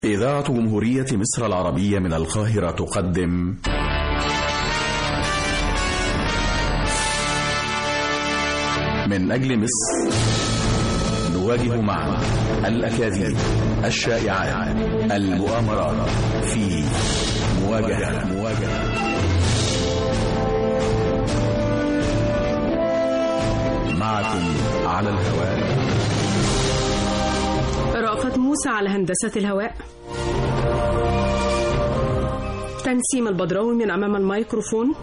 إذاعة جمهورية مصر العربية من القاهرة تقدم من أجل مصر نواجه معا الأكاذيب الشائعات المؤامرات في مواجهة مواجهة معكم على الهواء رأفت موسى على هندسة الهواء تنسيم البدراوي من أمام الميكروفون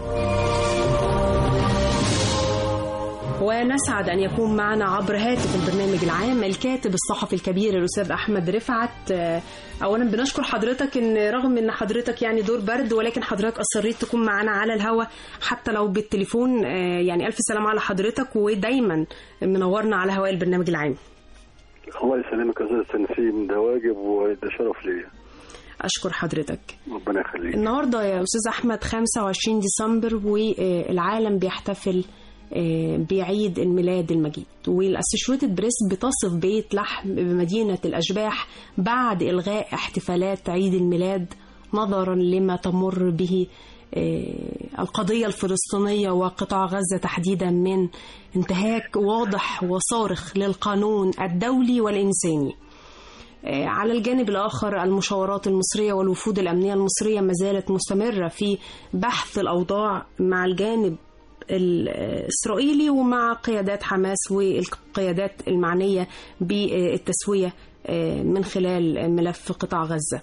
ونسعد أن يكون معنا عبر هاتف البرنامج العام الكاتب الصحفي الكبير الأستاذ أحمد رفعت أولا بنشكر حضرتك إن رغم إن حضرتك يعني دور برد ولكن حضرتك أصريت تكون معنا على الهواء حتى لو بالتليفون يعني ألف سلام على حضرتك ودايما منورنا على هواء البرنامج العام الله يسلمك يا استاذ تنسيم ده واجب وده شرف ليا اشكر حضرتك ربنا يخليك النهارده يا استاذ احمد 25 ديسمبر والعالم بيحتفل بعيد الميلاد المجيد والاسوشيتد بريس بتصف بيت لحم بمدينه الاشباح بعد الغاء احتفالات عيد الميلاد نظرا لما تمر به القضية الفلسطينية وقطاع غزة تحديدا من انتهاك واضح وصارخ للقانون الدولي والإنساني على الجانب الآخر المشاورات المصرية والوفود الأمنية المصرية ما زالت مستمرة في بحث الأوضاع مع الجانب الإسرائيلي ومع قيادات حماس والقيادات المعنية بالتسوية من خلال ملف قطاع غزة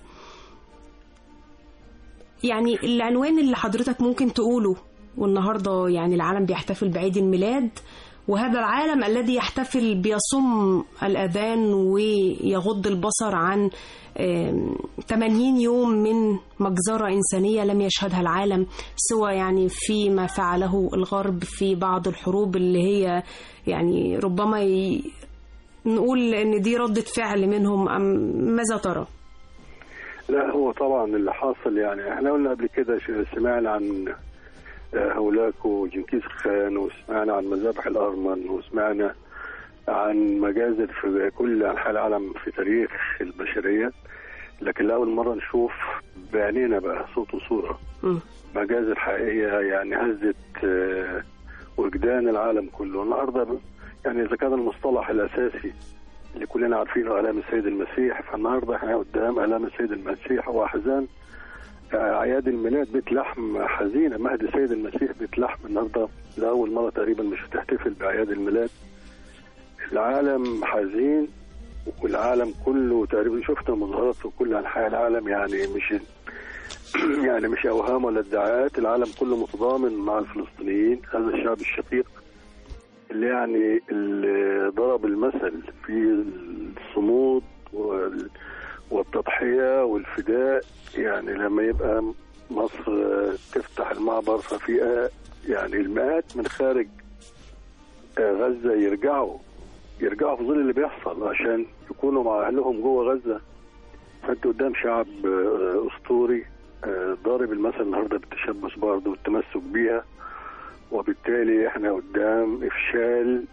يعني العنوان اللي حضرتك ممكن تقوله والنهارده يعني العالم بيحتفل بعيد الميلاد وهذا العالم الذي يحتفل بيصم الأذان ويغض البصر عن 80 يوم من مجزرة إنسانية لم يشهدها العالم سوى يعني فيما فعله الغرب في بعض الحروب اللي هي يعني ربما ي... نقول إن دي ردة فعل منهم أم ماذا ترى؟ لا هو طبعا اللي حاصل يعني احنا قلنا قبل كده سمعنا عن هولاك وجنكيز خان وسمعنا عن مذابح الأرمن وسمعنا عن مجازر في كل أنحاء العالم في تاريخ البشرية لكن لأول مرة نشوف بعينينا بقى صوت وصورة مجازر حقيقية يعني هزت وجدان العالم كله النهارده يعني إذا كان المصطلح الأساسي اللي كلنا عارفينه آلام السيد المسيح فالنهارده احنا قدام آلام السيد المسيح وأحزان أعياد الميلاد بيت لحم حزينة مهد السيد المسيح بيت لحم النهارده لأول مرة تقريبا مش هتحتفل بأعياد الميلاد العالم حزين والعالم كله تقريبا شفنا مظاهرات في كل أنحاء العالم يعني مش يعني مش أوهام ولا ادعاءات العالم كله متضامن مع الفلسطينيين هذا الشعب الشقيق اللي يعني اللي ضرب المثل في الصمود وال والتضحية والفداء يعني لما يبقى مصر تفتح المعبر ففي يعني المئات من خارج غزة يرجعوا يرجعوا في ظل اللي بيحصل عشان يكونوا مع أهلهم جوه غزة فأنت قدام شعب أسطوري ضارب المثل النهارده بالتشبث برضه والتمسك بيها وبالتالي احنا قدام افشال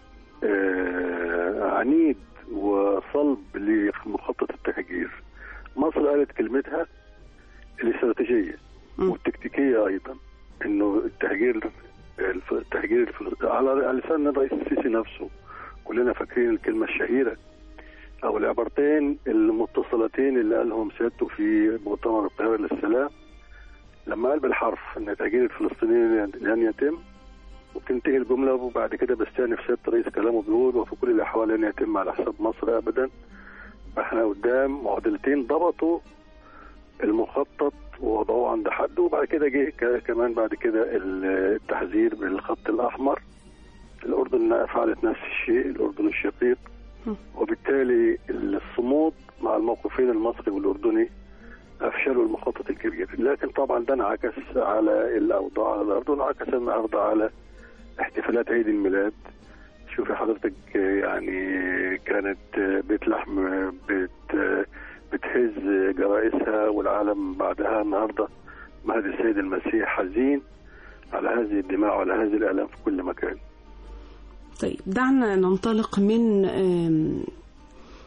عنيد وصلب لمخطط التهجير مصر قالت كلمتها الاستراتيجيه والتكتيكيه ايضا انه التهجير التهجير على لسان الرئيس السيسي نفسه كلنا فاكرين الكلمه الشهيره او العبارتين المتصلتين اللي قالهم سيادته في مؤتمر القاهره للسلام لما قال بالحرف ان تهجير الفلسطينيين لن يتم وتنتهي الجملة وبعد كده بستأنف سيادة الرئيس كلامه بيقول وفي كل الأحوال لن يتم على حساب مصر أبدا احنا قدام معضلتين ضبطوا المخطط ووضعوه عند حد وبعد كده جه كمان بعد كده التحذير بالخط الأحمر الأردن فعلت نفس الشيء الأردن الشقيق وبالتالي الصمود مع الموقفين المصري والأردني أفشلوا المخطط الكبير لكن طبعا ده انعكس على الأوضاع على الأرض وانعكس النهارده على احتفالات عيد الميلاد شوفي حضرتك يعني كانت بيت لحم بت بتهز جرائسها والعالم بعدها النهارده مهد السيد المسيح حزين على هذه الدماء وعلى هذه الآلام في كل مكان طيب دعنا ننطلق من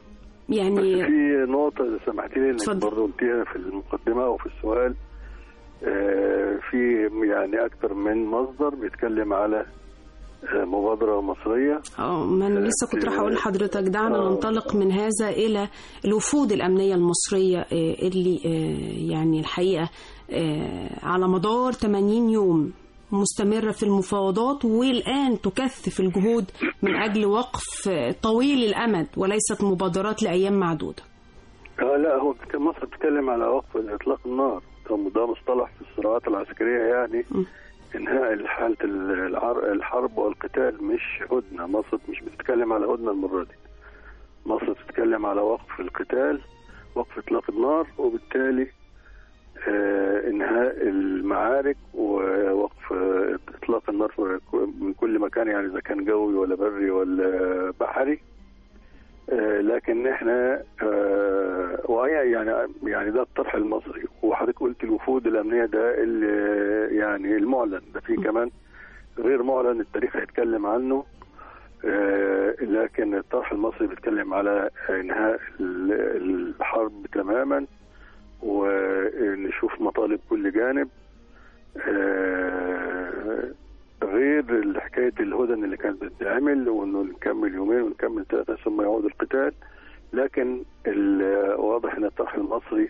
يعني بس في نقطة إذا سمحتي لي إنك اتفضل. برضه قلتيها في المقدمة أو في السؤال آه، في يعني أكثر من مصدر بيتكلم على آه، مبادرة مصرية اه ما انا لسه كنت راح اقول لحضرتك دعنا ننطلق من هذا الى الوفود الامنيه المصريه آه، اللي آه، يعني الحقيقه آه، على مدار 80 يوم مستمره في المفاوضات والان تكثف الجهود من اجل وقف آه، طويل الامد وليست مبادرات لايام معدوده. اه لا هو كان مصر بتتكلم على وقف اطلاق النار ده- ده مصطلح في الصراعات العسكريه يعني م. انهاء حاله العر- الحرب والقتال مش هدنه مصر مش بتتكلم على هدنه المره دي مصر بتتكلم على وقف القتال وقف اطلاق النار وبالتالي آه انهاء المعارك ووقف آه، اطلاق النار في- من كل مكان يعني اذا كان جوي ولا بري ولا بحري آه، لكن احنا آه، وهي يعني يعني ده الطرح المصري وحضرتك قلت الوفود الامنيه ده اللي يعني المعلن ده في كمان غير معلن التاريخ هيتكلم عنه آه، لكن الطرح المصري بيتكلم على انهاء ال- الحرب تماما ونشوف مطالب كل جانب آه، غير حكايه الهدن اللي كانت بتتعمل وانه نكمل يومين ونكمل ثلاثه ثم يعود القتال لكن ال- واضح ان الطرح المصري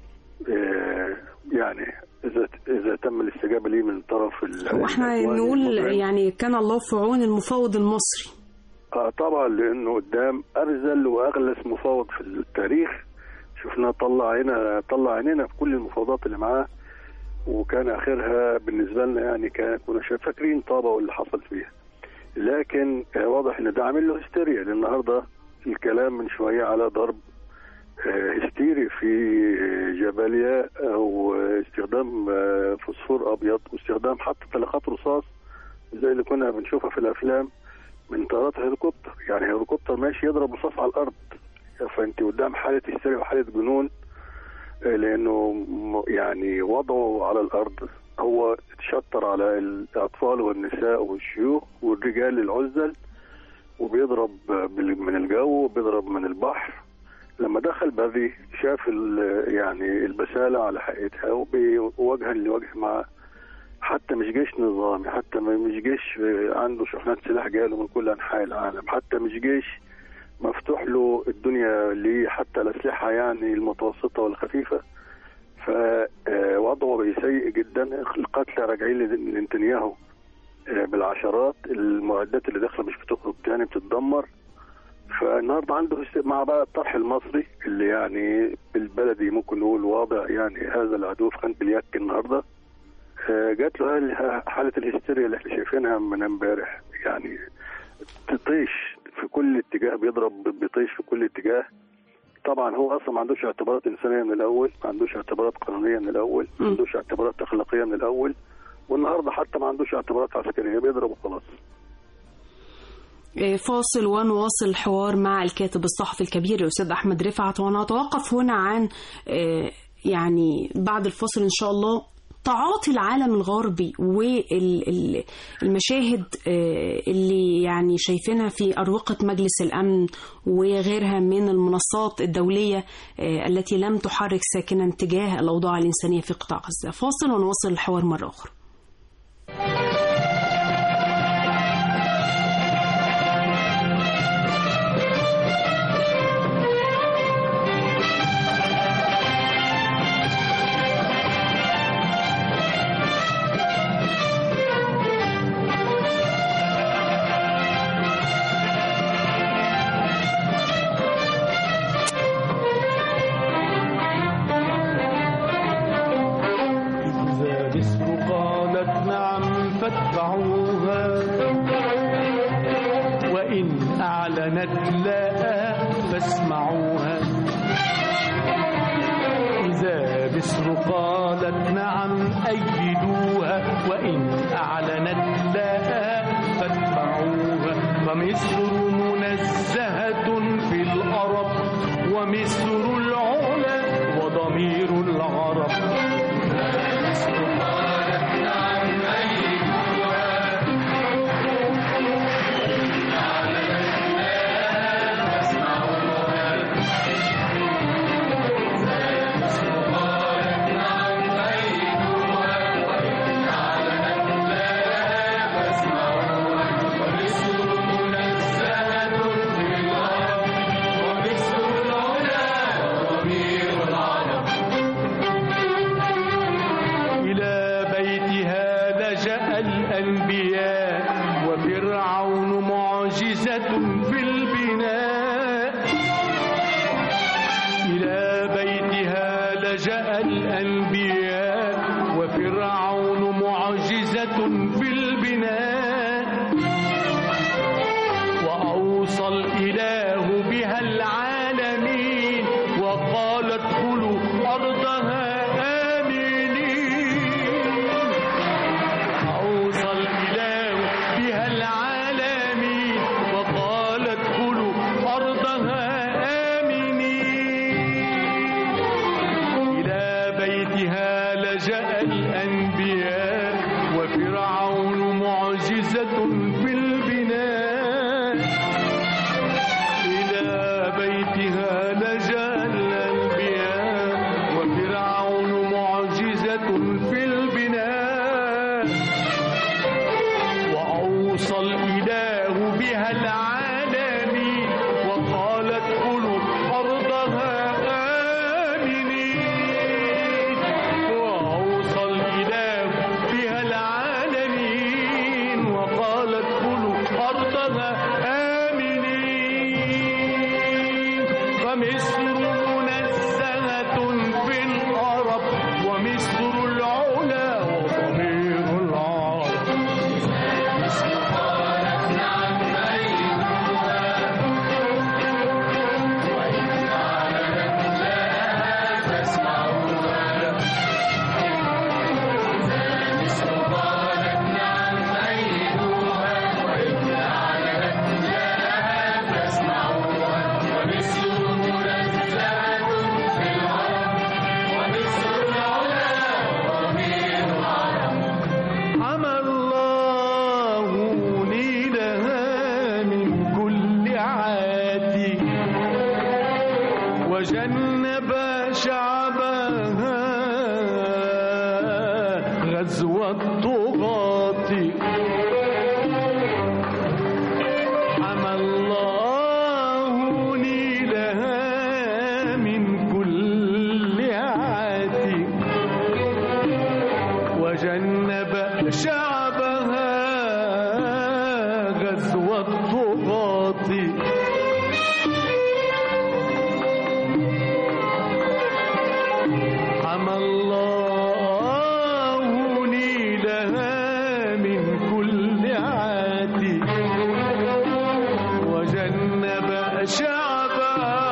آه، يعني اذا اذا تم الاستجابه ليه من طرف ال- واحنا العدوان نقول المطعم. يعني كان الله في عون المفاوض المصري. اه طبعا لانه قدام ارذل واغلس مفاوض في التاريخ شفنا طلع عينا طلع عينينا في كل المفاوضات اللي معاه وكان اخرها بالنسبه لنا يعني كان كنا شا- فاكرين طابه واللي حصل فيها لكن آه، واضح ان ده عامل له هستيريا لان النهارده الكلام من شويه على ضرب آه، هستيري في جباليا او استخدام آه، فوسفور ابيض واستخدام حتى طلقات رصاص زي اللي كنا بنشوفها في الافلام من طيارات هليكوبتر يعني هليكوبتر ماشي يضرب رصاص على الارض فانت قدام حاله هستيريا وحاله جنون آه، لانه م- يعني وضعه على الارض هو اتشطر على الاطفال والنساء والشيوخ والرجال العزل وبيضرب بال- من الجو وبيضرب من البحر لما دخل بري شاف ال- يعني البسالة على حقيقتها ووجها لوجه مع حتى مش جيش نظامي حتى ما- مش جيش عنده شحنات سلاح جاله من كل انحاء العالم حتى مش جيش مفتوح له الدنيا ليه حتى الاسلحه يعني المتوسطه والخفيفه فوضعه بقى سيء جدا القتلى راجعين لنتنياهو آه، بالعشرات المعدات اللي داخله مش بتخرج تاني بتتدمر فالنهارده عنده است- مع بقى الطرح المصري اللي يعني بالبلدي ممكن نقول واضع يعني هذا العدو في خانه اليك النهارده آه، جات له هال- حاله الهستيريا اللي احنا شايفينها من امبارح يعني تطيش في كل اتجاه بيضرب بيطيش في كل اتجاه طبعا هو اصلا ما عندوش اعتبارات انسانيه من الاول ما عندوش اعتبارات قانونيه من الاول ما م. عندوش اعتبارات اخلاقيه من الاول والنهارده حتى ما عندوش اعتبارات عسكريه بيضرب وخلاص آه، فاصل ونواصل الحوار مع الكاتب الصحفي الكبير الأستاذ أحمد رفعت ونتوقف هنا عن آه، يعني بعد الفاصل إن شاء الله تعاطي العالم الغربي والمشاهد اللي يعني شايفينها في أروقة مجلس الأمن وغيرها من المنصات الدولية آه، التي لم تحرك ساكنا تجاه الأوضاع الإنسانية في قطاع غزة فاصل ونواصل الحوار مرة أخرى إذا مصر قالت نعم فاتبعوها وإن أعلنت لا فاسمعوها إذا مصر قالت نعم أيدوها وإن أعلنت لا فاتبعوها فمصر منزهة في الأرب ومصر العلا وضمير العرب لجأ الأنبياء وفرعون معجزة في البناء وأوصى الإله بها العالمين وقال ادخلوا أرضها آمنين أوصى الإله بها العالمين وقال ادخلوا أرضها آمنين إلى بيتها لجأ الأنبياء وفرعون معجزة في البناء إلى بيتها لجأ الأنبياء وفرعون معجزة في البناء وأوصى الإله بها العالمين وقال ادخلوا أرضها آمنين وأوصى الإله بها العالمين وقال ادخلوا أرضها آمنين فمصر منزهة في العرب ومصر العلا وضمير العرب حمى الله نيلها من كل عاد وجنب شعبها غزو الطغاة حمى الله نيلها من كل عاد وجنب شعبها غزو الطغاة حمى الله نيلها من كل عاد وجنب شعبها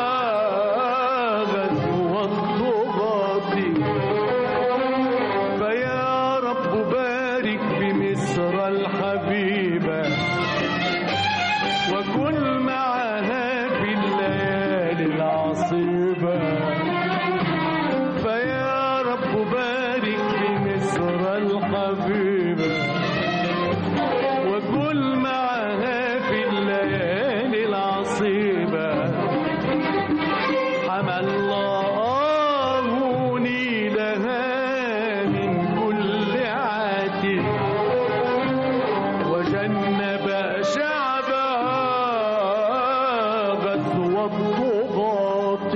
غزو الطغاة فيا رب بارك بمصر الحبيبة وكن معها في الليالي العصيبة فيا رب بارك بمصر الحبيبة وكن معها في الليالي العصيبة حمى الله نيلها من كل عات وجنب شعبها غزو الطغاة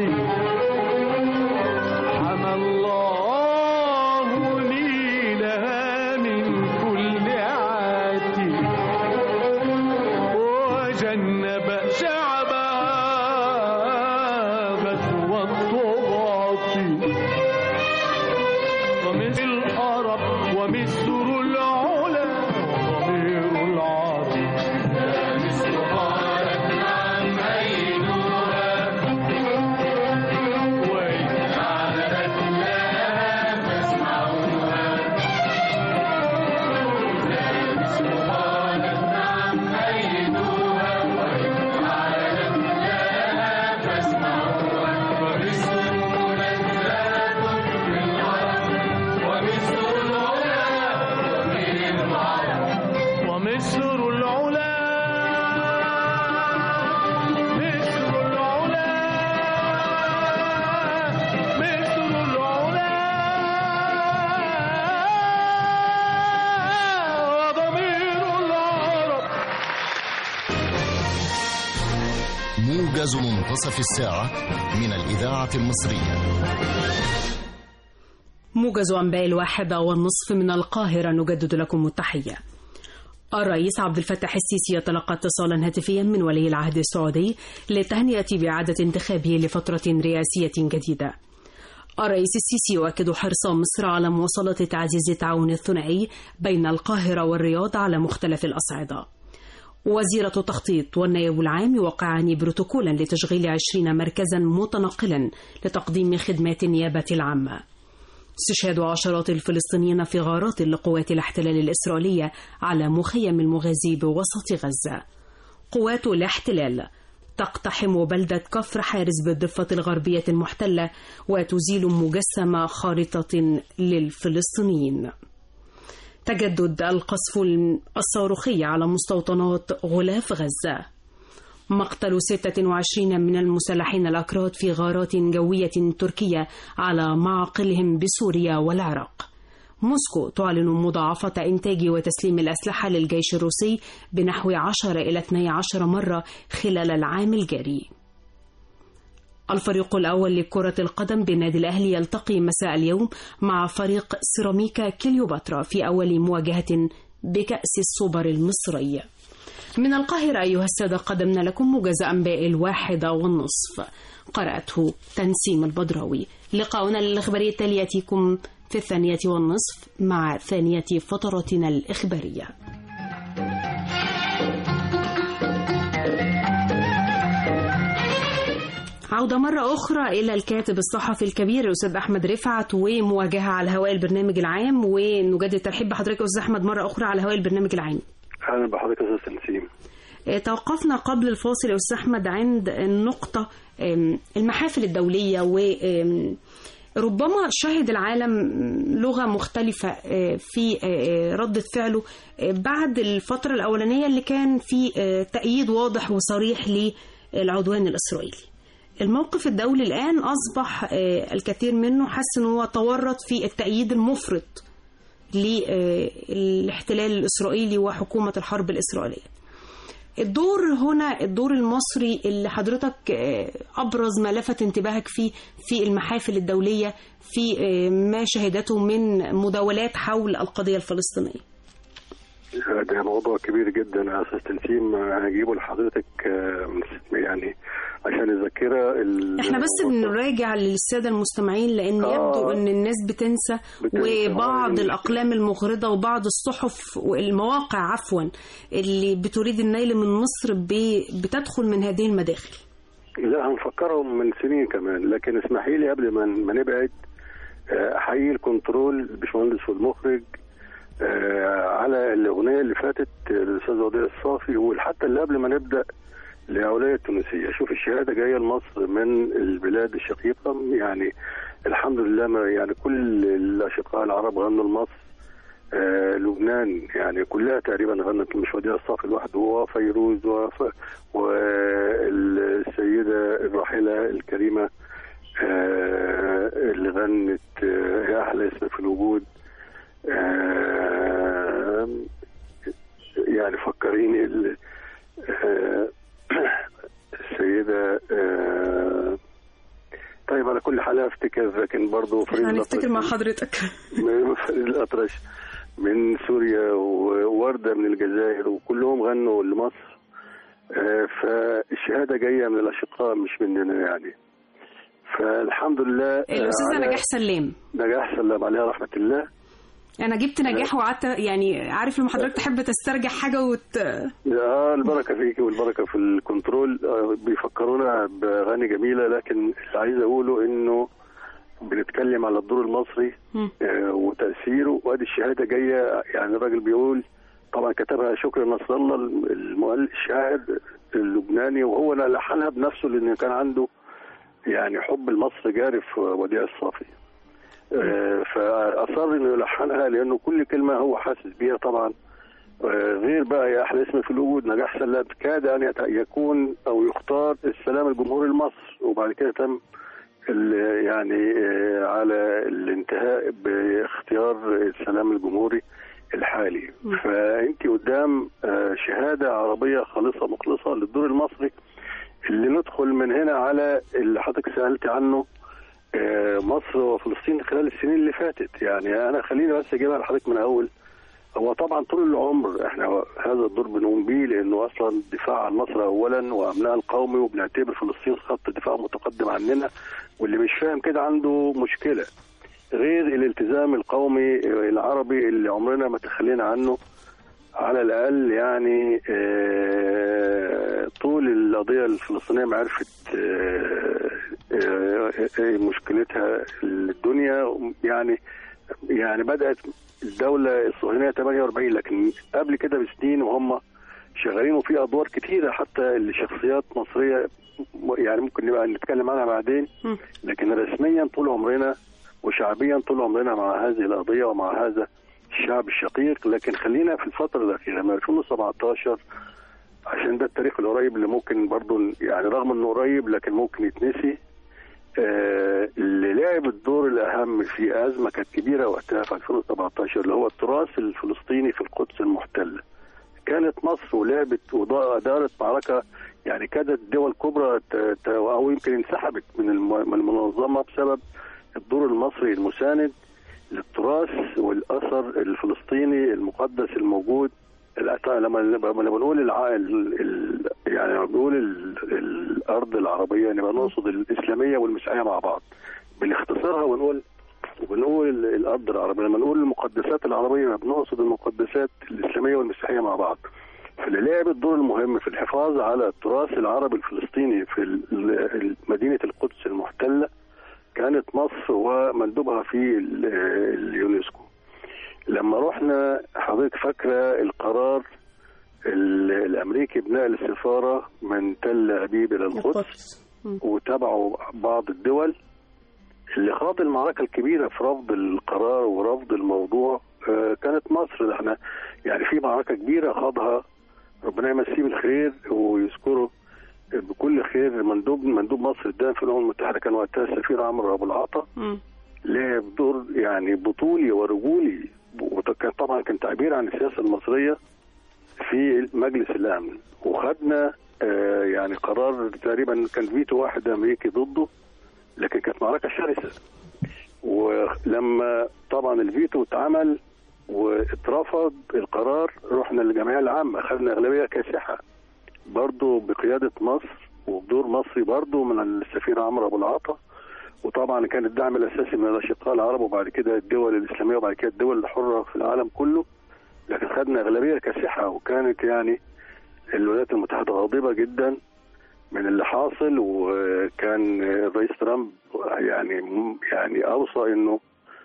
حمى الله نيلها من كل عات وجنب شعبها غزو الطغاة ومثل الأرب ومصر العلا وضمير العرب مصر قالت نعم أيدها وإن أعلنت لا تسمعوها مصر قالت نعم أيدها وإن أعلنت لا تسمعوها ومصر منزهة في الأرض ومصر العلا وضمير العرب ومصر العلا مصر العلا مصر العلا وضمير العرب موجز منتصف الساعة من الإذاعة المصرية موجز أنباء الواحدة والنصف من القاهرة نجدد لكم التحية الرئيس عبد الفتاح السيسي يتلقى اتصالا هاتفيا من ولي العهد السعودي للتهنئة بإعادة انتخابه لفترة رئاسية جديدة الرئيس السيسي يؤكد حرص مصر على مواصلة تعزيز التعاون الثنائي بين القاهرة والرياض على مختلف الأصعدة وزيرة التخطيط والنائب العام يوقعان بروتوكولا لتشغيل عشرين مركزا متنقلا لتقديم خدمات النيابة العامة استشهاد عشرات الفلسطينيين في غارات لقوات الاحتلال الإسرائيلية على مخيم المغازي بوسط غزة قوات الاحتلال تقتحم بلدة كفر حارس بالضفة الغربية المحتلة وتزيل مجسم خارطة للفلسطينيين تجدد القصف الصاروخي على مستوطنات غلاف غزة مقتل 26 من المسلحين الأكراد في غارات جوية تركية على معقلهم بسوريا والعراق موسكو تعلن مضاعفة إنتاج وتسليم الأسلحة للجيش الروسي بنحو 10 إلى 12 مرة خلال العام الجاري الفريق الأول لكرة القدم بالنادي الأهلي يلتقي مساء اليوم مع فريق سيراميكا كليوباترا في أول مواجهة بكأس السوبر المصري من القاهرة أيها السادة قدمنا لكم موجز أنباء الواحدة والنصف قرأته تنسيم البدراوي لقاؤنا الإخباري التالي يأتيكم في الثانية والنصف مع ثانية فترتنا الإخبارية عودة مرة أخرى إلى الكاتب الصحفي الكبير الأستاذ أحمد رفعت ومواجهة على هواء البرنامج العام ونجدد ترحيب بحضرتك يا أستاذ أحمد مرة أخرى على هواء البرنامج العام اهلا بحضرتك يا استاذ تنسيم آه، توقفنا قبل الفاصل يا أستاذ أحمد عند النقطة آم، المحافل الدولية و آم، ربما شهد العالم لغة مختلفة آه، في آه، ردة فعله آه، بعد الفترة الأولانية اللي كان في آه، تأييد واضح وصريح للعدوان الإسرائيلي الموقف الدولي الآن أصبح آه، الكثير منه حس أنه هو تورط في التأييد المفرط للاحتلال الإسرائيلي وحكومة الحرب الإسرائيلية الدور هنا الدور المصري اللي حضرتك آه، أبرز ما لفت انتباهك فيه في المحافل الدولية في آه، ما شهدته من مداولات حول القضية الفلسطينية ده موضوع كبير جدا يا استاذ تنسيم هجيبه لحضرتك آه، يعني عشان الذاكره ال- احنا بس بنراجع للساده المستمعين لان آه. يبدو ان الناس بتنسى بتنسى. وبعض آه. الاقلام المغرضه وبعض الصحف والمواقع عفوا اللي بتريد النيل من مصر ب- بتدخل من هذه المداخل لا هنفكرهم من سنين كمان لكن اسمحي لي قبل ما ما نبعد آه، احيي الكنترول الباشمهندس والمخرج آه، على الاغنيه اللي فاتت آه، الاستاذ وديع الصافي وحتى اللي قبل ما نبدا لأولية التونسية شوف الشهادة جاية لمصر من البلاد الشقيقة يعني الحمد لله ما يعني كل الأشقاء العرب غنوا لمصر آه لبنان يعني كلها تقريبا غنت مش وديع الصافي لوحده وفيروز وف... والسيدة الراحلة الكريمة آه اللي غنت آه يا أحلى اسم في الوجود آه يعني فكريني ال... آه السيدة آه طيب على كل حال افتكر لكن برضه فريد هنفتكر مع الأطرش حضرتك من فريد الأطرش من سوريا ووردة من الجزائر وكلهم غنوا لمصر آه فالشهادة جاية من الأشقاء مش مننا يعني فالحمد لله آه، الاستاذه على نجاح سلام نجاح سلام عليها رحمة الله انا جبت نجاح وقعدت يعني عارف لما حضرتك تحب تسترجع حاجه وت... اه البركه فيك والبركه في الكنترول آه بيفكرونا باغاني جميله لكن اللي عايز اقوله انه بنتكلم على الدور المصري مم. آه وتاثيره وادي الشهاده جايه يعني الراجل بيقول طبعا كتبها شكري نصر الله المؤلف الشاعر اللبناني وهو لحنها بنفسه لان كان عنده يعني حب لمصر جاري في وديع الصافي آه، فاصر انه يلحنها لانه كل كلمه هو حاسس بيها طبعا آه، غير بقى يا احلى اسم في الوجود نجاح سلام كاد ان يت- يكون او يختار السلام الجمهوري لمصر وبعد كده تم ال- يعني آه، على الانتهاء باختيار السلام الجمهوري الحالي فانت قدام آه، شهاده عربيه خالصه مخلصه للدور المصري اللي ندخل من هنا على اللي حضرتك سالت عنه آه، مصر وفلسطين خلال السنين اللي فاتت يعني انا خليني بس اجيبها لحضرتك من اول هو طبعا طول العمر احنا هذا الدور بنقوم بيه لانه اصلا الدفاع عن مصر اولا وامنها القومي وبنعتبر فلسطين خط دفاع متقدم عننا واللي مش فاهم كده عنده مشكله غير الالتزام القومي العربي اللي عمرنا ما تخلينا عنه على الاقل يعني آه، طول القضيه الفلسطينيه ما عرفت آه، آه، آه، مشكلتها الدنيا يعني يعني بدات الدوله الصهيونيه 48 لكن قبل كده بسنين وهم شغالين وفي ادوار كتيره حتى لشخصيات مصريه يعني ممكن نبقى نتكلم عنها بعدين مم. لكن رسميا طول عمرنا وشعبيا طول عمرنا مع هذه القضيه ومع هذا الشعب الشقيق لكن خلينا في الفتره الاخيره من 2017 عشان ده التاريخ القريب اللي ممكن برضو يعني رغم انه قريب لكن ممكن يتنسي آه، اللي لعب الدور الاهم في ازمه كانت كبيره وقتها في 2017 اللي هو التراث الفلسطيني في القدس المحتله. كانت مصر ولعبت ودارت معركه يعني كادت دول كبرى ت- ت- او يمكن انسحبت من الم- من المنظمه بسبب الدور المصري المساند للتراث والاثر الفلسطيني المقدس الموجود الأت- لما لما بنقول الع... ال... ال... يعني لما بنقول ال... الارض العربيه نبقى نقصد الاسلاميه والمسيحيه مع بعض بنختصرها ونقول وبنقول ال- الارض العربيه لما نقول المقدسات العربيه بنقصد المقدسات الاسلاميه والمسيحيه مع بعض فاللي لعب الدور المهم في الحفاظ على التراث العربي الفلسطيني في ال- ال- مدينه القدس المحتله كانت مصر ومندوبها في ال- اليونسكو لما رحنا حضرتك فاكره القرار ال- الامريكي بنقل السفاره من تل ابيب الى القدس القدس مم. وتابعوا بعض الدول اللي خاض المعركة الكبيرة في رفض القرار ورفض الموضوع آه، كانت مصر احنا يعني في معركة كبيرة خاضها ربنا يمسيه بالخير ويذكره بكل خير مندوب مندوب مصر الدائم في الامم المتحده كان وقتها السفير عمرو ابو العطا مم. لعب دور يعني بطولي ورجولي وكان طبعا كان تعبير عن السياسه المصريه في مجلس الامن وخدنا آه، يعني قرار تقريبا كان فيتو واحد امريكي ضده لكن كانت معركه شرسه ولما طبعا الفيتو اتعمل واترفض القرار رحنا للجمعيه العامه خدنا اغلبيه كاسحه برضه بقياده مصر وبدور مصري برضه من السفير عمرو ابو العطا وطبعا كان الدعم الاساسي من الاشقاء العرب وبعد كده الدول الاسلاميه وبعد كده الدول الحره في العالم كله لكن خدنا اغلبيه كاسحه وكانت يعني الولايات المتحده غاضبه جدا من اللي حاصل وكان الرئيس ترامب يعني يعني اوصى انه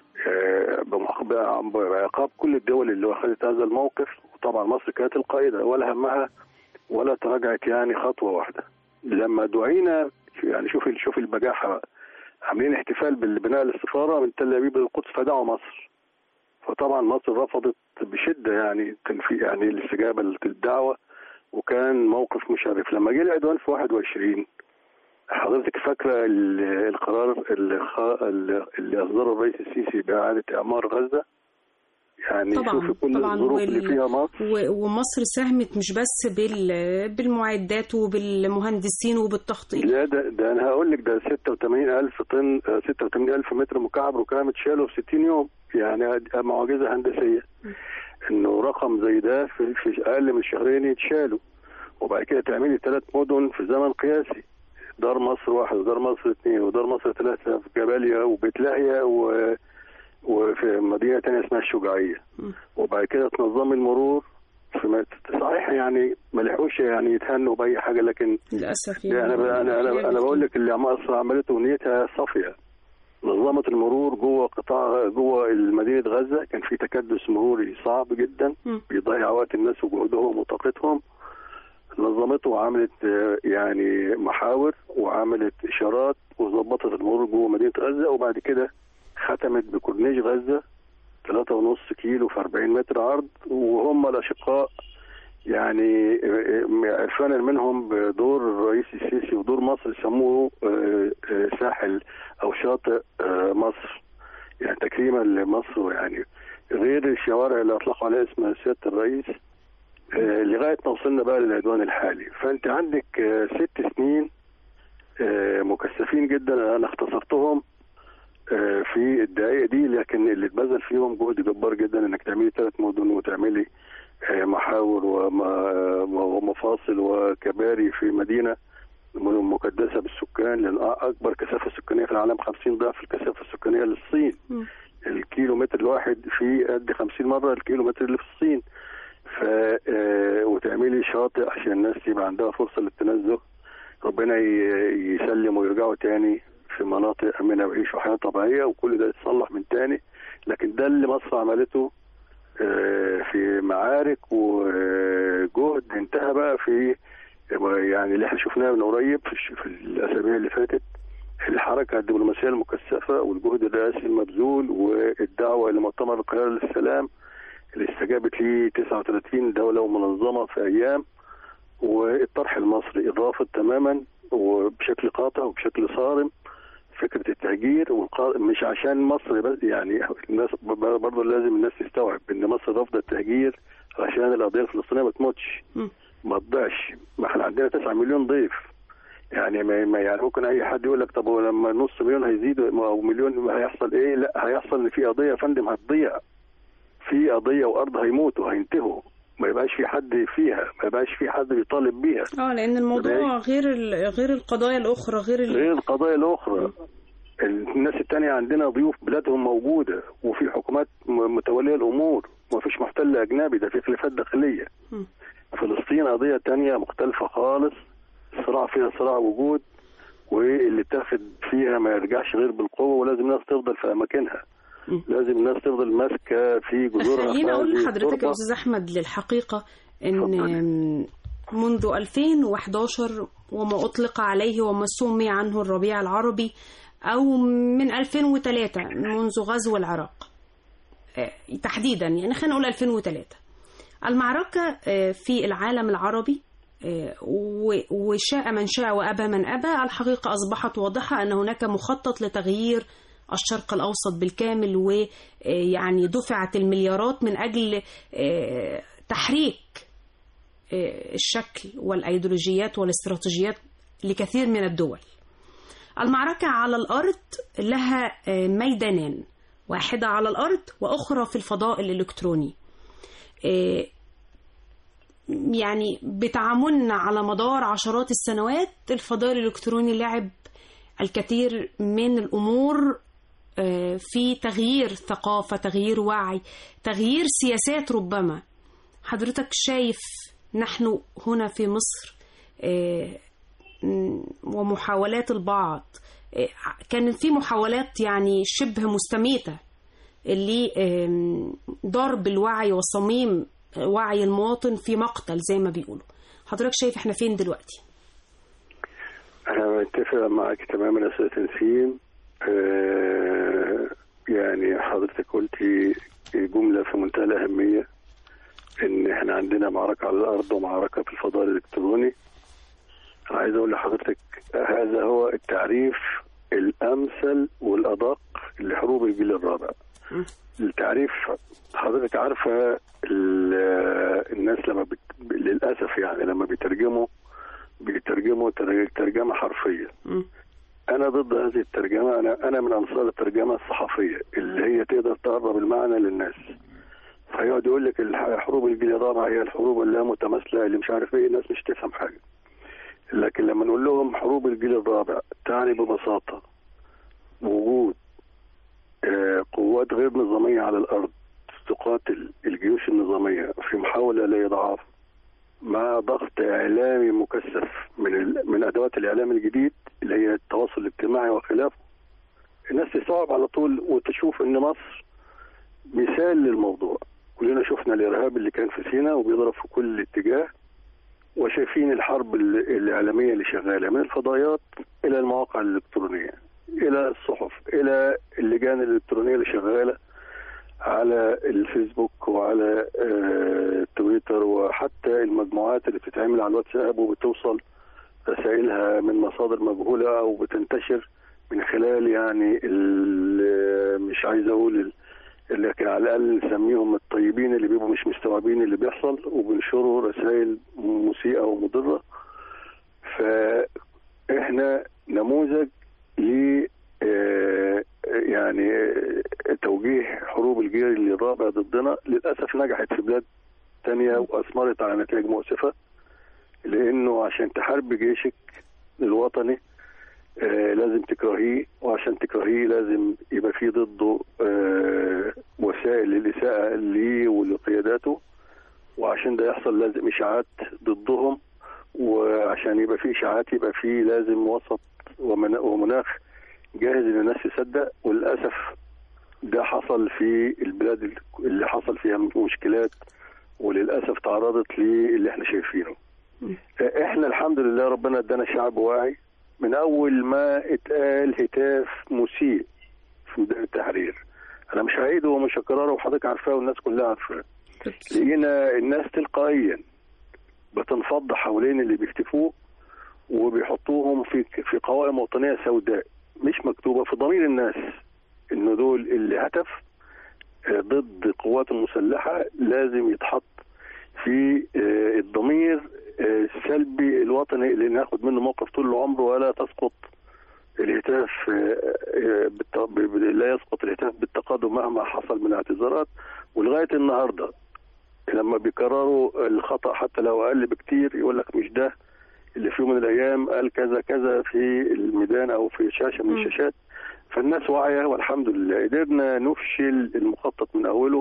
آه، بمعاقبة- بعقاب كل الدول اللي اخذت هذا الموقف وطبعا مصر كانت القائده ولا همها ولا تراجعت يعني خطوه واحده لما دعينا يعني شوف شوف البجاحه بقى. عاملين احتفال بالبناء السفاره من تل ابيب للقدس فدعوا مصر فطبعا مصر رفضت بشده يعني كان في يعني الاستجابه للدعوه وكان موقف مشرف لما جه العدوان في 21 حضرتك فاكره ال- القرار اللي, خ- اللي اصدره الرئيس السيسي باعاده اعمار غزه يعني طبعا شوفي كل طبعا الظروف اللي وال- فيها مصر و- ومصر ساهمت مش بس بال... بالمعدات وبالمهندسين وبالتخطيط لا ده, ده انا هقول لك ده 86000 طن آه، 86000 متر مكعب ركام اتشالوا في 60 يوم يعني معجزه هندسيه انه رقم زي ده في, في اقل من شهرين يتشالوا وبعد كده تعملي ثلاث مدن في زمن قياسي دار مصر واحد ودار مصر اثنين ودار مصر ثلاثه في جباليا وبيت لاهيا و... وفي مدينه ثانيه اسمها الشجاعيه م. وبعد كده تنظمي المرور في مت... صحيح يعني ما لحقوش يعني يتهنوا باي حاجه لكن للاسف يعني انا انا انا, أنا بقول لك اللي مصر عملته نيتها صافيه نظمت المرور جوه قطاع جوه مدينه غزه كان في تكدس مروري صعب جدا م. بيضيع وقت الناس وجهدهم وطاقتهم نظمته وعملت آه، يعني محاور وعملت اشارات وظبطت المرور جوه مدينه غزه وبعد كده ختمت بكورنيش غزه 3.5 كيلو في 40 متر عرض وهم الاشقاء يعني آه، آه، عرفانا منهم بدور الرئيس السيسي ودور مصر سموه آه، آه، ساحل او شاطئ آه، مصر يعني تكريما لمصر يعني غير الشوارع اللي اطلقوا عليها اسم سياده الرئيس آه، لغايه ما وصلنا بقى للعدوان الحالي فانت عندك آه، ست سنين آه، مكثفين جدا انا اختصرتهم آه، في الدقائق دي لكن اللي اتبذل فيهم جهد جبار جدا انك تعملي ثلاث مدن وتعملي آه، محاور وم- ومفاصل وكباري في مدينه مكدسه بالسكان لان اكبر كثافه سكانيه في العالم 50 ضعف الكثافه السكانيه للصين مم. الكيلو متر الواحد فيه قد 50 مره الكيلو متر اللي في الصين ف آه، وتعملي شاطئ عشان الناس يبقى عندها فرصه للتنزه ربنا ي- يسلم ويرجعوا تاني في مناطق امنه ويعيشوا حياه طبيعيه وكل ده يتصلح من تاني لكن ده اللي مصر عملته آه، في معارك وجهد انتهى بقى في يعني اللي احنا شفناه من قريب في, الش- في الاسابيع اللي فاتت الحركه الدبلوماسيه المكثفه والجهد الرئاسي المبذول والدعوه لمؤتمر القاهره للسلام اللي استجابت ليه 39 دوله ومنظمه في ايام والطرح المصري الرافض تماما وبشكل قاطع وبشكل صارم فكره التهجير والقا... مش عشان مصر بس يعني الناس برضه لازم الناس تستوعب ان مصر رافضه التهجير عشان القضيه الفلسطينيه ما تموتش مم. ما تضيعش ما احنا عندنا 9 مليون ضيف يعني ما ما- يعني ممكن اي حد يقول لك طب ولما نص مليون هيزيد او مليون هيحصل ايه؟ لا هيحصل ان في قضيه يا فندم هتضيع في قضيه وارض هيموتوا هينتهوا ما يبقاش في حد فيها ما يبقاش في حد بيطالب بيها اه لان الموضوع غير ال- غير القضايا الاخرى غير ال... غير القضايا الاخرى الناس التانية عندنا ضيوف بلادهم موجودة وفي حكومات م- متولية الأمور وما فيش محتل أجنبي ده في خلافات داخلية مم. فلسطين قضية تانية مختلفة خالص الصراع فيها صراع وجود واللي اتاخد فيها ما يرجعش غير بالقوة ولازم الناس تفضل في أماكنها مم. لازم الناس تفضل ماسكة في جذورها خليني في اقول هذه لحضرتك يا التربة. استاذ احمد للحقيقه ان اتفضلي. منذ 2011 وما اطلق عليه وما سمي عنه الربيع العربي او من 2003 منذ غزو العراق آه، تحديدا يعني خلينا نقول 2003 المعركه آه، في العالم العربي آه، و- وشاء من شاء وابى من ابى الحقيقه اصبحت واضحه ان هناك مخطط لتغيير الشرق الاوسط بالكامل ويعني دفعت المليارات من اجل آه، تحريك آه، الشكل والايديولوجيات والاستراتيجيات لكثير من الدول. المعركه على الارض لها آه، ميدانان واحده على الارض واخرى في الفضاء الالكتروني. آه، يعني بتعاملنا على مدار عشرات السنوات الفضاء الإلكتروني لعب الكثير من الأمور آه، في تغيير ثقافة تغيير وعي تغيير سياسات ربما حضرتك شايف نحن هنا في مصر آه، م- ومحاولات البعض آه، كان في محاولات يعني شبه مستميتة لضرب الوعي وصميم وعي المواطن في مقتل زي ما بيقولوا حضرتك شايف احنا فين دلوقتي أنا متفق معك تماما يا أستاذ تنسيم آه، يعني حضرتك قلتي جملة في منتهى الأهمية إن إحنا عندنا معركة على الأرض ومعركة في الفضاء الإلكتروني أنا عايز أقول لحضرتك هذا هو التعريف الأمثل والأدق لحروب الجيل الرابع م. التعريف حضرتك عارفة ال- الناس لما بت... للأسف يعني لما بيترجموا بيترجموا تر- ترجمة حرفية م. انا ضد هذه الترجمه انا انا من انصار الترجمه الصحفيه اللي هي تقدر تقرب المعنى للناس فيقعد يقول لك الح- حروب الجيل الرابع هي الحروب اللي متماثله اللي مش عارف ايه الناس مش تفهم حاجه لكن لما نقول لهم حروب الجيل الرابع تعني ببساطه وجود آه، قوات غير نظاميه على الارض تقاتل الجيوش النظاميه في محاوله لاضعاف مع ضغط اعلامي مكثف من ال... من ادوات الاعلام الجديد اللي هي التواصل الاجتماعي وخلافه الناس تستوعب على طول وتشوف ان مصر مثال للموضوع كلنا شفنا الارهاب اللي كان في سيناء وبيضرب في كل اتجاه وشايفين الحرب ال- الاعلاميه اللي شغاله من الفضائيات الى المواقع الالكترونيه الى الصحف الى اللجان الالكترونيه اللي شغاله على الفيسبوك وعلى آه، تويتر وحتى المجموعات اللي بتتعمل على الواتساب وبتوصل رسائلها من مصادر مجهولة أو بتنتشر من خلال يعني ال- مش عايز أقول ال- لكن على الأقل نسميهم الطيبين اللي بيبقوا مش مستوعبين اللي بيحصل وبينشروا رسائل مسيئة ومضرة فإحنا نموذج ل آه، يعني توجيه حروب الجيل الرابع ضدنا للاسف نجحت في بلاد تانية واثمرت على نتائج مؤسفه لانه عشان تحارب جيشك الوطني آه لازم تكرهيه وعشان تكرهيه لازم يبقى في ضده آه وسائل للاساءه ليه ولقياداته وعشان ده يحصل لازم اشاعات ضدهم وعشان يبقى في اشاعات يبقى في لازم وسط ومنا- ومناخ جاهز ان الناس تصدق وللاسف ده حصل في البلاد اللي حصل فيها مشكلات وللاسف تعرضت للي احنا شايفينه. احنا الحمد لله ربنا ادانا شعب واعي من اول ما اتقال هتاف مسيء في ميدان التحرير. انا مش هعيده ومش هكرره وحضرتك عارفاه والناس كلها عارفاه. لقينا الناس تلقائيا بتنفض حوالين اللي بيكتفوه وبيحطوهم في في قوائم وطنيه سوداء مش مكتوبه في ضمير الناس ان دول اللي هتف آه، ضد القوات المسلحه لازم يتحط في آه، الضمير آه، السلبي الوطني اللي ناخد منه موقف طول العمر ولا تسقط الهتاف آه، آه، بالت- ب- ب- لا يسقط الهتاف بالتقادم مهما حصل من اعتذارات ولغايه النهارده لما بيكرروا الخطا حتى لو اقل بكتير يقول لك مش ده اللي في يوم من الايام قال كذا كذا في الميدان او في شاشه من مم. الشاشات فالناس واعيه والحمد لله قدرنا نفشل المخطط من اوله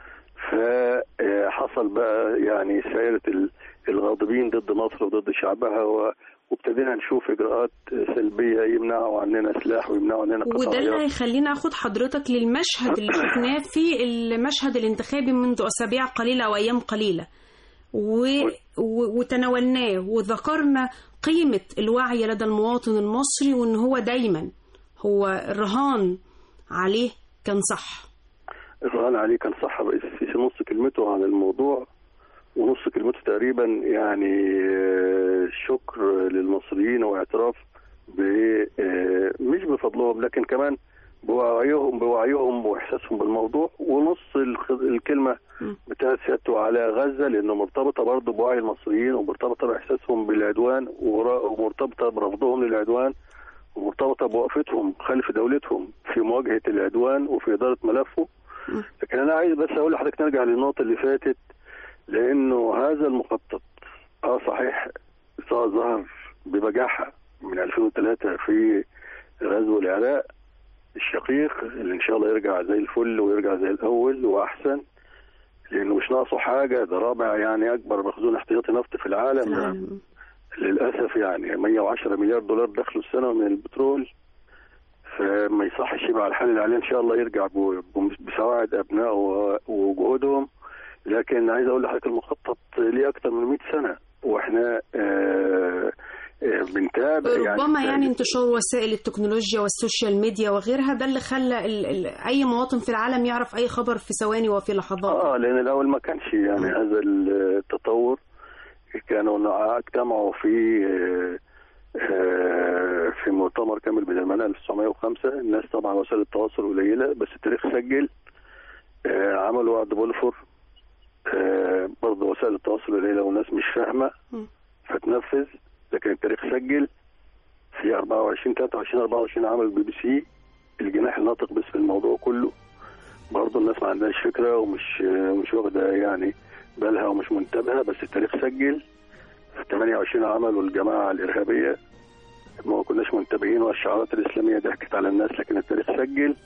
فحصل بقى يعني سائرة ال- الغاضبين ضد مصر وضد شعبها و- وابتدينا نشوف اجراءات سلبيه يمنعوا عننا سلاح ويمنعوا عننا وده اللي قطعيات هيخلينا اخد حضرتك للمشهد اللي شفناه في المشهد الانتخابي منذ اسابيع قليله او ايام قليله و... و... وتناولناه وذكرنا قيمه الوعي لدى المواطن المصري وان هو دايما هو الرهان عليه كان صح الرهان عليه كان صح بس في نص كلمته عن الموضوع ونص كلمته تقريبا يعني آه، شكر للمصريين واعتراف ب آه، مش بفضلهم لكن كمان بوعيهم بوعيهم واحساسهم بالموضوع ونص الخ- الكلمه م. بتاعت سيادته على غزه لانه مرتبطه برضه بوعي المصريين ومرتبطه باحساسهم بالعدوان ورا- ومرتبطه برفضهم للعدوان ومرتبطه بوقفتهم خلف دولتهم في مواجهه العدوان وفي اداره ملفه م. لكن انا عايز بس اقول لحضرتك نرجع للنقطه اللي فاتت لانه هذا المخطط اه صحيح ظهر ظهر ببجاحه من 2003 في غزو العراق الشقيق اللي ان شاء الله يرجع زي الفل ويرجع زي الاول واحسن لانه مش ناقصه حاجه ده رابع يعني اكبر مخزون احتياطي نفط في العالم, في العالم. للاسف يعني 110 مليار دولار دخله السنه من البترول فما يصحش يبقى على الحال اللي عليه ان شاء الله يرجع ب- ب- بسواعد ابنائه و- وجهودهم لكن عايز اقول لحضرتك المخطط ليه اكثر من 100 سنه واحنا آه آه بنتابع ربما يعني انتشار وسائل التكنولوجيا والسوشيال ميديا وغيرها ده اللي خلى ال... ال... اي مواطن في العالم يعرف اي خبر في ثواني وفي لحظات اه لان الاول ما كانش يعني هذا التطور كانوا اجتمعوا في آه، آه، في مؤتمر كامل بدرمان 1905 الناس طبعا وسائل التواصل قليله بس التاريخ سجل آه، عملوا وعد بولفور آه، برضه وسائل التواصل قليله والناس مش فاهمه م. فتنفذ لكن التاريخ سجل في 24 23 24 عمل بي بي سي الجناح الناطق باسم الموضوع كله برضه الناس ما عندهاش فكره ومش مش واخده يعني بالها ومش منتبهه بس التاريخ سجل في 28 عملوا الجماعه الارهابيه ما كناش منتبهين والشعارات الاسلاميه ضحكت على الناس لكن التاريخ سجل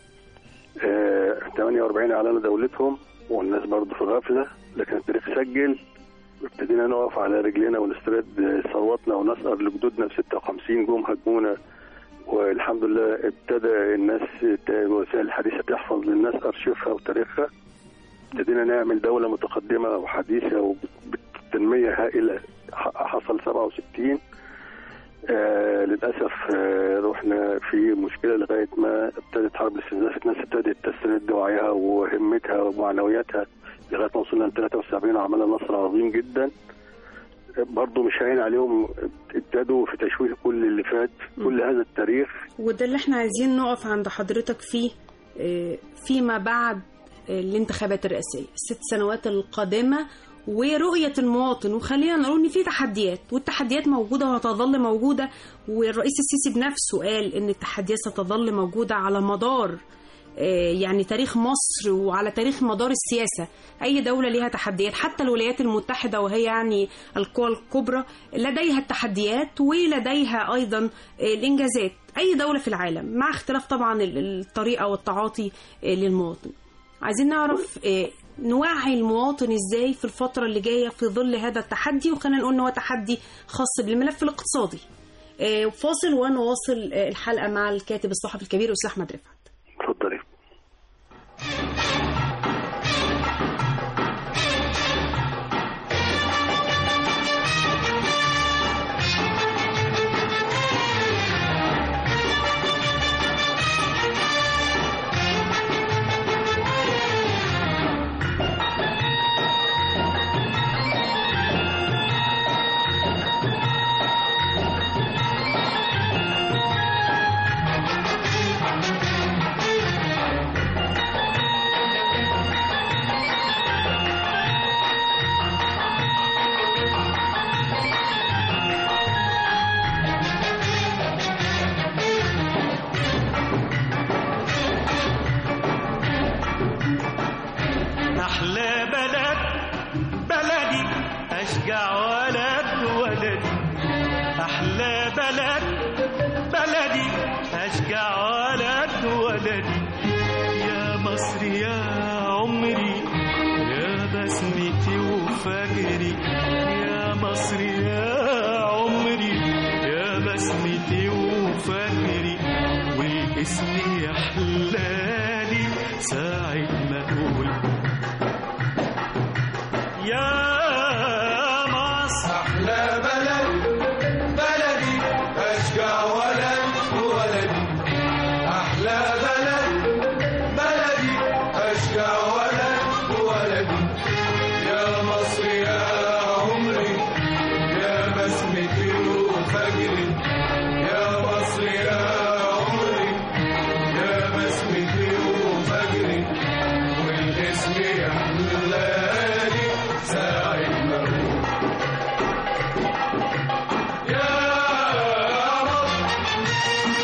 آه 48 اعلنوا دولتهم والناس برضه في غفله لكن التاريخ سجل ابتدينا نقف على رجلينا ونسترد ثرواتنا ونسأر لجدودنا في 56 جم هجمونا والحمد لله ابتدى الناس الوسائل الحديثه تحفظ للناس ارشيفها وتاريخها ابتدينا نعمل دوله متقدمه وحديثه وبتنميه هائله ح- حصل 67 آه للاسف آه رحنا في مشكله لغايه ما ابتدت حرب الاستنزاف الناس ابتدت تسترد وعيها وهمتها ومعنوياتها لغايه ما وصلنا ل 73 وعملنا نصر عظيم جدا برضه مش هين عليهم ابتدوا في تشويه كل اللي فات كل هذا التاريخ وده اللي احنا عايزين نقف عند حضرتك فيه آه، فيما بعد آه، الانتخابات الرئاسية الست سنوات القادمة ورؤية المواطن وخلينا نقول ان في تحديات والتحديات موجودة وهتظل موجودة والرئيس السيسي بنفسه قال ان التحديات ستظل موجودة على مدار آه، يعني تاريخ مصر وعلى تاريخ مدار السياسة أي دولة ليها تحديات حتى الولايات المتحدة وهي يعني القوى الكبرى لديها التحديات ولديها أيضا آه، الإنجازات أي دولة في العالم مع اختلاف طبعا ال- الطريقة والتعاطي آه، للمواطن عايزين نعرف آه، نوعي المواطن ازاي في الفترة اللي جاية في ظل هذا التحدي وخلينا نقول ان هو تحدي خاص بالملف الاقتصادي آه، فاصل ونواصل آه، الحلقة مع الكاتب الصحفي الكبير أستاذ أحمد رفعت اتفضلي أحلى بلد بلدي أشجع ولد ولدي أحلى بلد بلدي أشجع ولد ولدي يا مصر يا عمري يا بسمتي وفجري يا مصر يا عمري يا بسمتي وفجري والاسم يحلالي ساعة ما أقول يا مصر أحلى بلد بلدي أشجع ولد ولدي أحلى بلد بلدي أشجع ولد ولدي يا مصر يا عمري يا بسمتي وفجري يا مصر يا عمري يا بسمتي وفجري والاسم يحلالي ساعة ما أقول يا مصر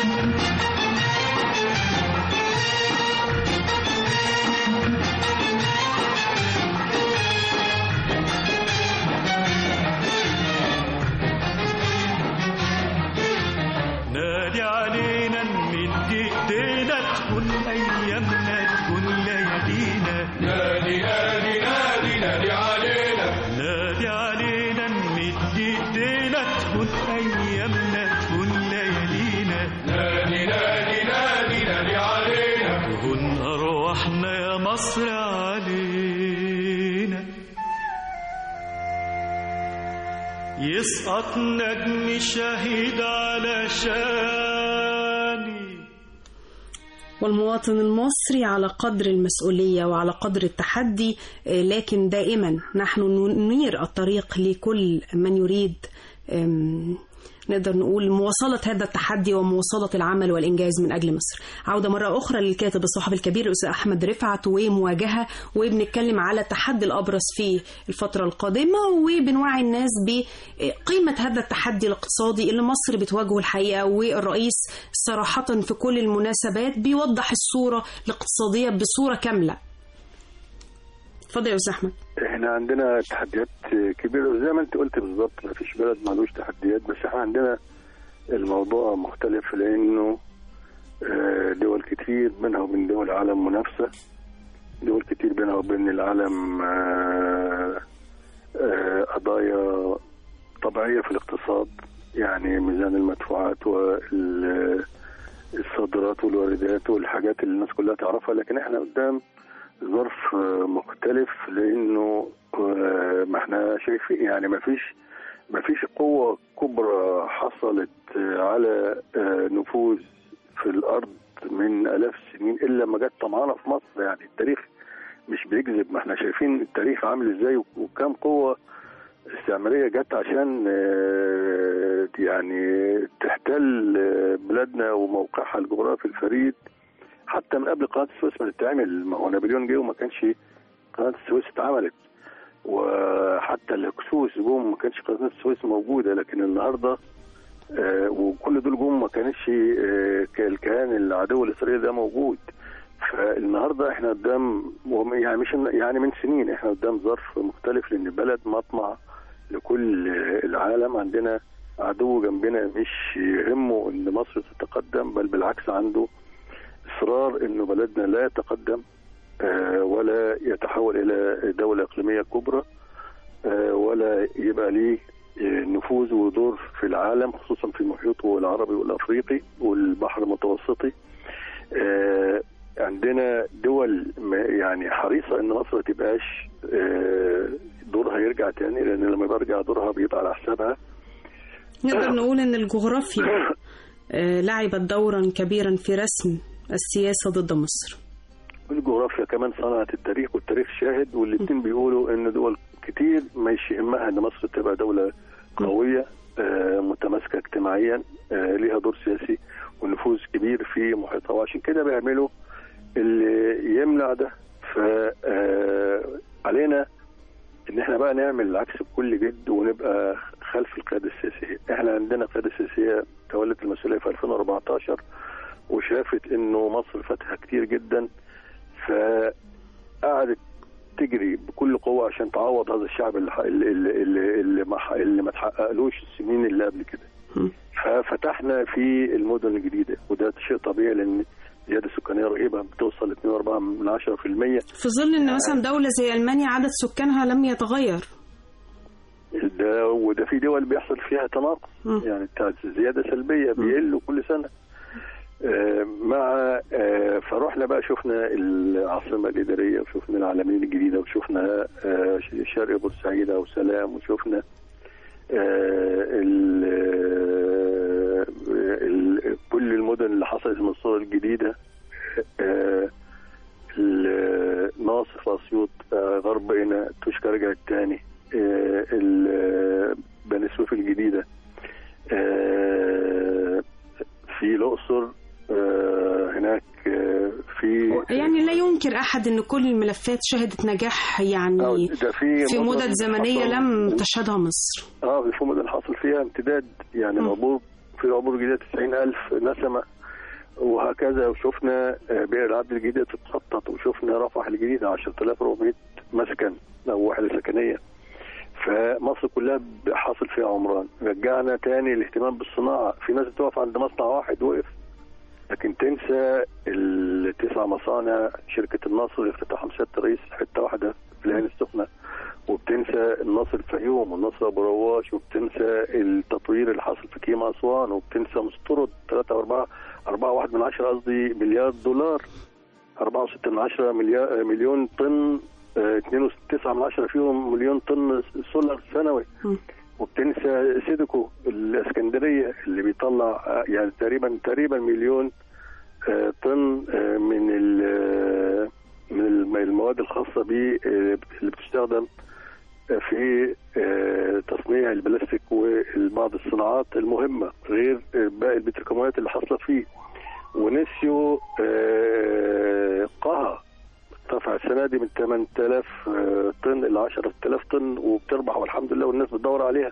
نادي علينا نمد ايدينا تكون ايامنا تكون ليالينا نادي نادي نادي نادي علينا نادي علينا نمد ايدينا تكون ايامنا تكون ليالينا نادي نادي نادي نادي علينا وهن ارواحنا يا مصر علينا يسقط نجم شهيد على شاني والمواطن المصري على قدر المسؤولية وعلى قدر التحدي آه، لكن دائما نحن ننير الطريق لكل من يريد آم، نقدر نقول مواصلة هذا التحدي ومواصلة العمل والإنجاز من أجل مصر عودة مرة أخرى للكاتب الصحفي الكبير الأستاذ أحمد رفعت ومواجهة وبنتكلم على التحدي الأبرز في الفترة القادمة وبنوعي الناس بقيمة هذا التحدي الاقتصادي اللي مصر بتواجهه الحقيقة والرئيس صراحة في كل المناسبات بيوضح الصورة الاقتصادية بصورة كاملة اتفضل يا أستاذ أحمد احنا عندنا تحديات كبيره زي ما انت قلت بالظبط ما فيش بلد ملوش تحديات بس احنا عندنا الموضوع مختلف لانه آه، دول كتير بينها وبين دول العالم منافسه دول كتير بينها وبين العالم آه، آه، قضايا طبيعيه في الاقتصاد يعني ميزان المدفوعات والصادرات والواردات والحاجات اللي الناس كلها تعرفها لكن احنا قدام ظرف آه، مختلف لانه آه، ما احنا شايفين يعني ما فيش ما فيش قوة كبرى حصلت آه، على آه، نفوذ في الأرض من آلاف السنين إلا ما جت طمعانة في مصر يعني التاريخ مش بيكذب ما احنا شايفين التاريخ عامل ازاي وكم قوة استعمارية جت عشان آه، يعني تحتل آه، بلادنا وموقعها الجغرافي الفريد حتى من قبل قناه السويس ما تتعمل ما هو نابليون جه وما كانش قناه السويس اتعملت وحتى الهكسوس جم ما كانش قناه السويس موجوده لكن النهارده آه، وكل دول جم ما كانش آه، ك- الكيان العدو الاسرائيلي ده موجود فالنهارده احنا قدام وم- يعني مش يعني من سنين احنا قدام ظرف مختلف لان البلد مطمع لكل العالم عندنا عدو جنبنا مش يهمه ان مصر تتقدم بل بالعكس عنده اصرار انه بلدنا لا يتقدم آه، ولا يتحول الى دوله اقليميه كبرى آه، ولا يبقى ليه آه، نفوذ ودور في العالم خصوصا في محيطه العربي والافريقي والبحر المتوسطي آه، عندنا دول ما- يعني حريصه ان مصر ما تبقاش آه، دورها يرجع تاني لان لما بيرجع دورها بيبقى على حسابها نقدر نقول ان الجغرافيا آه، لعبت دورا كبيرا في رسم السياسة ضد مصر والجغرافيا كمان صنعت التاريخ والتاريخ شاهد والاثنين بيقولوا ان دول كتير مش يهمها ان مصر تبقى دوله قويه آه، متماسكه اجتماعيا آه، ليها دور سياسي ونفوذ كبير في محيطها وعشان كده بيعملوا اللي يمنع ده فعلينا ان احنا بقى نعمل العكس بكل جد ونبقى خلف القياده السياسيه احنا عندنا قياده سياسيه تولت المسؤوليه في 2014 وشافت انه مصر فاتها كتير جدا فقعدت تجري بكل قوه عشان تعوض هذا الشعب اللي اللي اللي, اللي, ما, اللي ما تحققلوش السنين اللي قبل كده ففتحنا في المدن الجديده وده شيء طبيعي لان زياده سكانيه رهيبه بتوصل 2.4 من 10% في ظل ان مثلا دولة زي المانيا عدد سكانها لم يتغير ده وده في دول بيحصل فيها تناقص مم. يعني بتاعت زياده سلبيه بيقلوا كل سنه آه، مع آه، فروحنا بقى شفنا العاصمه الاداريه وشفنا العالمين الجديده وشفنا آه، شرق بورسعيد او سلام وشفنا آه، ال- آه، ال- كل المدن اللي حصلت من الصور الجديده آه، ال- ناصر اسيوط آه، غرب هنا توشكا رجعت تاني آه، ال- آه، بني سويف الجديده آه، في الاقصر آه، هناك آه، في يعني لا ينكر احد ان كل الملفات شهدت نجاح آه، يعني ده في في مدد مدن زمنية حصل- لم تشهدها مصر اه في مدن حصل فيها امتداد يعني مم. العبور في العبور الجديده 90000 نسمه وهكذا وشفنا آه، بئر العبد الجديده تتخطط وشفنا رفح الجديده 10400 مسكن او وحده سكنيه فمصر كلها حاصل فيها عمران رجعنا تاني الاهتمام بالصناعه في ناس بتقف عند مصنع واحد وقف لكن تنسى التسع مصانع شركه النصر افتتاحهم سياده الرئيس حته واحده في العين السخنه وبتنسى النصر الفيوم والنصر ابو رواش وبتنسى التطوير اللي حصل في كيما اسوان وبتنسى مسترد 3 و4 4 1 من 10 قصدي مليار دولار 4 6 من 10 مليار مليون طن 2 9 من 10 فيهم مليون طن سولار سنوي مم. وبتنسى سيدكو الاسكندريه اللي بيطلع آه، يعني تقريبا تقريبا مليون آه، طن آه، من ال- من الم- المواد الخاصه ب اللي بتستخدم في آه، تصنيع البلاستيك وبعض الصناعات المهمه غير باقي البتروكيماويات اللي حاصله فيه ونسيوا آه، قها ارتفع السنه دي من 8000 آه، طن ل 10000 طن وبتربح والحمد لله والناس بتدور عليها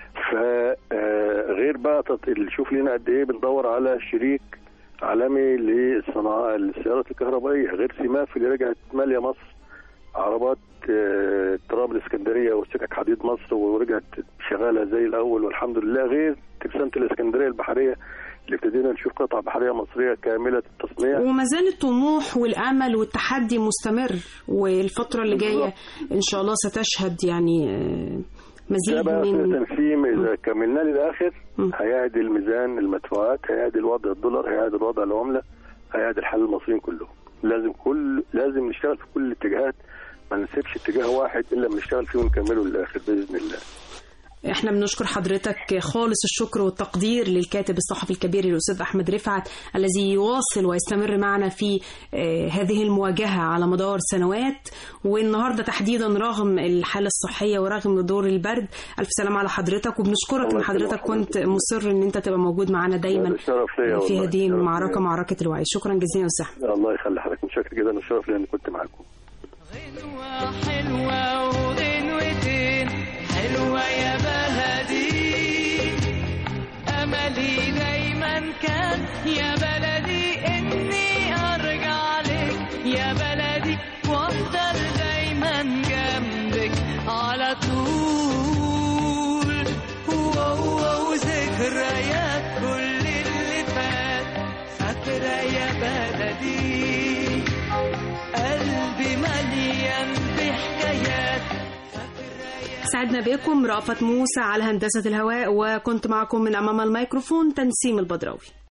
فغير بقى تط- اللي شوف لنا قد ايه بندور على شريك عالمي للصناعه السيارات الكهربائيه غير سماف اللي رجعت ماليه مصر عربات آه، تراب الاسكندريه وسكك حديد مصر ورجعت شغاله زي الاول والحمد لله غير ترسانه الاسكندريه البحريه اللي ابتدينا نشوف قطع بحريه مصريه كامله التصنيع وما زال الطموح والامل والتحدي مستمر والفتره اللي جايه ان شاء الله ستشهد يعني آه، ده مزيد بقى من تنسيم اذا كملنا للاخر مم. هيعدل الميزان المدفوعات هيعدل وضع الدولار هيعدل وضع العمله هيعدل حال المصريين كلهم لازم كل لازم نشتغل في كل الاتجاهات ما نسيبش اتجاه واحد الا لما نشتغل فيه ونكمله للاخر باذن الله احنا بنشكر حضرتك خالص الشكر والتقدير للكاتب الصحفي الكبير الاستاذ احمد رفعت الذي يواصل ويستمر معنا في آه، هذه المواجهه على مدار سنوات والنهارده تحديدا رغم الحاله الصحيه ورغم دور البرد الف سلام على حضرتك وبنشكرك الله ان حضرتك يسلمك. كنت مصر ان انت تبقى موجود معنا دايما هذا شرف ليا في والله. هذه شرف المعركه ليا. معركه الوعي شكرا جزيلا يا استاذ أحمد. الله يخلي حضرتك متشكر جدا والشرف لي اني كنت معاكم غنوة حلوة وغنوتين حلوة يا بلدي أملي دايما كان يا بلدي إني أرجع لك قلبي مليان بحكايات سعدنا بكم رأفت موسى على هندسة الهواء وكنت معكم من أمام الميكروفون تنسيم البدراوي